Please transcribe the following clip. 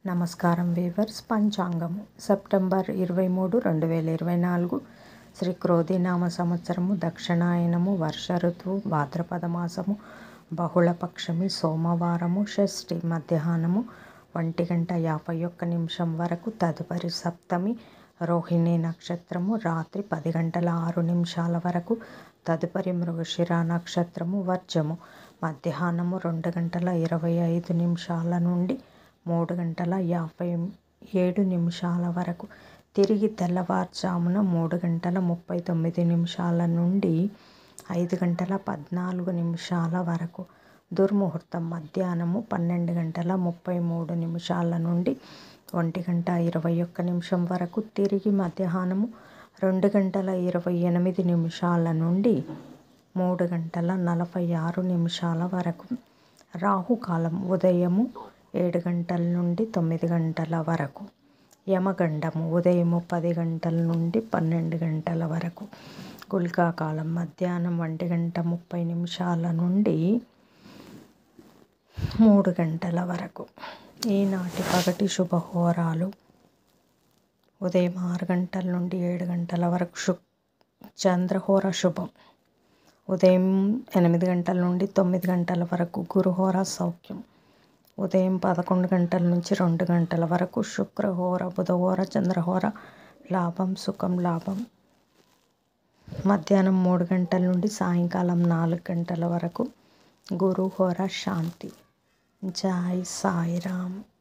నమస్కారం weavers పంచాంగము September ఇరవై మూడు రెండు వేల ఇరవై నాలుగు శ్రీ క్రోధినామ సంవత్సరము దక్షిణాయనము వర్ష ఋతువు భాద్రపద మాసము బహుళపక్షమి సోమవారము షష్ఠి మధ్యాహ్నము ఒంటి గంట యాభై ఒక్క నిమిషం వరకు తదుపరి సప్తమి రోహిణి నక్షత్రము రాత్రి పది గంటల ఆరు నిమిషాల వరకు తదుపరి మృగశిర నక్షత్రము వర్జము మధ్యాహ్నము రెండు గంటల ఇరవై ఐదు నిమిషాల నుండి మూడు గంటల యాభై ఏడు నిమిషాల వరకు తిరిగి తెల్లవారుజామున మూడు గంటల ముప్పై తొమ్మిది నిమిషాల నుండి ఐదు గంటల పద్నాలుగు నిమిషాల వరకు దుర్ముహూర్తం మధ్యాహ్నము పన్నెండు గంటల ముప్పై మూడు నిమిషాల నుండి ఒంటి గంట ఇరవై ఒక్క నిమిషం వరకు తిరిగి మధ్యాహ్నము రెండు గంటల ఇరవై ఎనిమిది నిమిషాల నుండి మూడు గంటల నలభై ఆరు నిమిషాల వరకు రాహుకాలం ఉదయము ఏడు గంటల నుండి తొమ్మిది గంటల వరకు యమగండము ఉదయము పది గంటల నుండి పన్నెండు గంటల వరకు గుల్కా కాలం మధ్యాహ్నం ఒంటి గంట ముప్పై నిమిషాల నుండి మూడు గంటల వరకు ఈనాటి పగటి శుభహోరాలు ఉదయం ఆరు గంటల నుండి ఏడు గంటల వరకు శు చంద్రహోర శుభం ఉదయం ఎనిమిది గంటల నుండి తొమ్మిది గంటల వరకు గురుహోర సౌఖ్యం ఉదయం పదకొండు గంటల నుంచి రెండు గంటల వరకు శుక్రహోర బుధహోర చంద్రహోర లాభం సుఖం లాభం మధ్యాహ్నం మూడు గంటల నుండి సాయంకాలం నాలుగు గంటల వరకు గురుహోర శాంతి జై సాయిరామ్